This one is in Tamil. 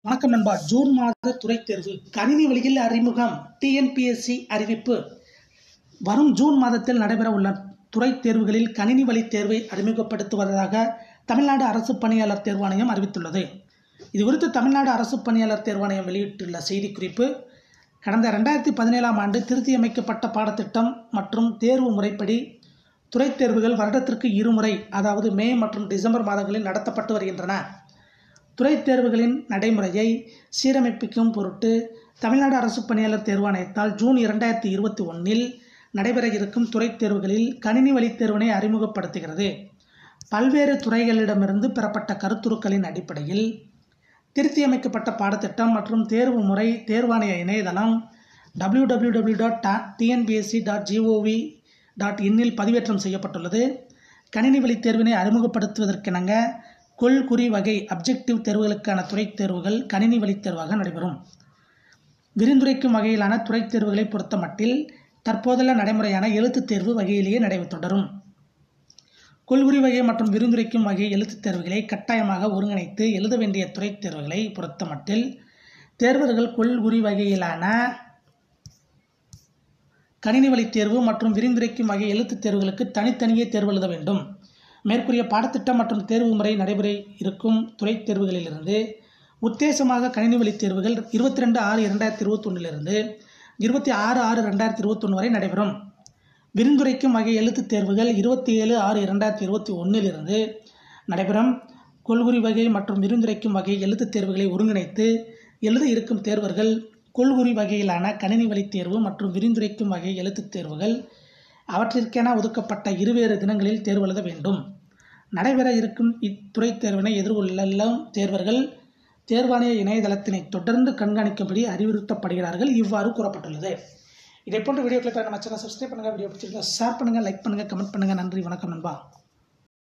வணக்கம் நண்பா ஜூன் மாத துறைத் தேர்வு கணினி வழியில் அறிமுகம் டிஎன்பிஎஸ்சி அறிவிப்பு வரும் ஜூன் மாதத்தில் நடைபெற உள்ள துறைத் தேர்வுகளில் கணினி வழி தேர்வை அறிமுகப்படுத்துவதாக தமிழ்நாடு அரசு பணியாளர் தேர்வாணையம் அறிவித்துள்ளது இது குறித்து தமிழ்நாடு அரசு பணியாளர் தேர்வாணையம் வெளியிட்டுள்ள செய்திக்குறிப்பு கடந்த ரெண்டாயிரத்தி பதினேழாம் ஆண்டு திருத்தியமைக்கப்பட்ட பாடத்திட்டம் மற்றும் தேர்வு முறைப்படி துறைத் தேர்வுகள் வருடத்திற்கு இருமுறை அதாவது மே மற்றும் டிசம்பர் மாதங்களில் நடத்தப்பட்டு வருகின்றன துறைத் தேர்வுகளின் நடைமுறையை சீரமைப்பிக்கும் பொருட்டு தமிழ்நாடு அரசு பணியாளர் தேர்வாணையத்தால் ஜூன் இரண்டாயிரத்தி இருபத்தி ஒன்றில் நடைபெற இருக்கும் துறைத் தேர்வுகளில் கணினி வழித் தேர்வினை அறிமுகப்படுத்துகிறது பல்வேறு துறைகளிடமிருந்து பெறப்பட்ட கருத்துருக்களின் அடிப்படையில் திருத்தியமைக்கப்பட்ட பாடத்திட்டம் மற்றும் தேர்வு முறை தேர்வாணைய இணையதளம் W W W dot TNPSC dot GOV dot இன்னில் பதிவேற்றம் செய்யப்பட்டுள்ளது கணினி வழி தேர்வினை அறிமுகப்படுத்துவதற்கெனங்க கொள் குறி வகை அப்ஜெக்டிவ் தேர்வுகளுக்கான துறைத் தேர்வுகள் கணினி வழி தேர்வாக நடைபெறும் விரிந்துரைக்கும் வகையிலான துறைத் தேர்வுகளை பொறுத்த மட்டில் தற்போதுள்ள நடைமுறையான எழுத்துத் தேர்வு வகையிலேயே நடைபெற தொடரும் கொள்குறி வகை மற்றும் விருந்துரைக்கும் வகை எழுத்துத் தேர்வுகளை கட்டாயமாக ஒருங்கிணைத்து எழுத வேண்டிய துறைத் தேர்வுகளை பொறுத்த மட்டில் தேர்வர்கள் கொள்குறி வகையிலான கணினி வழி தேர்வு மற்றும் விரிந்துரைக்கும் வகை எழுத்துத் தேர்வுகளுக்கு தனித்தனியே தேர்வு எழுத வேண்டும் மேற்கூறிய பாடத்திட்டம் மற்றும் தேர்வு முறை நடைபெற இருக்கும் துறைத் தேர்வுகளிலிருந்து உத்தேசமாக கணினி வழி தேர்வுகள் இருபத்தி ரெண்டு ஆறு இரண்டாயிரத்தி இருபத்தொன்னிலிருந்து இருபத்தி ஆறு ஆறு ரெண்டாயிரத்தி இருபத்தொன்று வரை நடைபெறும் விரிந்துரைக்கும் வகை எழுத்துத் தேர்வுகள் இருபத்தி ஏழு ஆறு இரண்டாயிரத்தி இருபத்தி ஒன்றிலிருந்து நடைபெறும் கொள்குறி வகை மற்றும் விரிந்துரைக்கும் வகை எழுத்துத் தேர்வுகளை ஒருங்கிணைத்து எழுத இருக்கும் தேர்வர்கள் கொள்குறி வகையிலான கணினி வழி தேர்வு மற்றும் விரிந்துரைக்கும் வகை எழுத்துத் தேர்வுகள் அவற்றிற்கென ஒதுக்கப்பட்ட இருவேறு தினங்களில் தேர்வு எழுத வேண்டும் நடைபெற இருக்கும் இத்துறைத் தேர்வினை எதிர்கொள்ளும் தேர்வர்கள் தேர்வாணைய இணையதளத்தினை தொடர்ந்து கண்காணிக்கும்படி அறிவுறுத்தப்படுகிறார்கள் இவ்வாறு கூறப்பட்டுள்ளது இதே போன்ற வீடியோக்களை பெற நம்ம சேனல் சப்ஸ்கிரைப் பண்ணுங்கள் வீடியோ பிடிச்சிருந்தா ஷேர் பண்ணுங்கள் லைக் பண்ணுங்கள் கமெண்ட் பண்ணுங்கள் நன்றி வணக்கம் நண்பா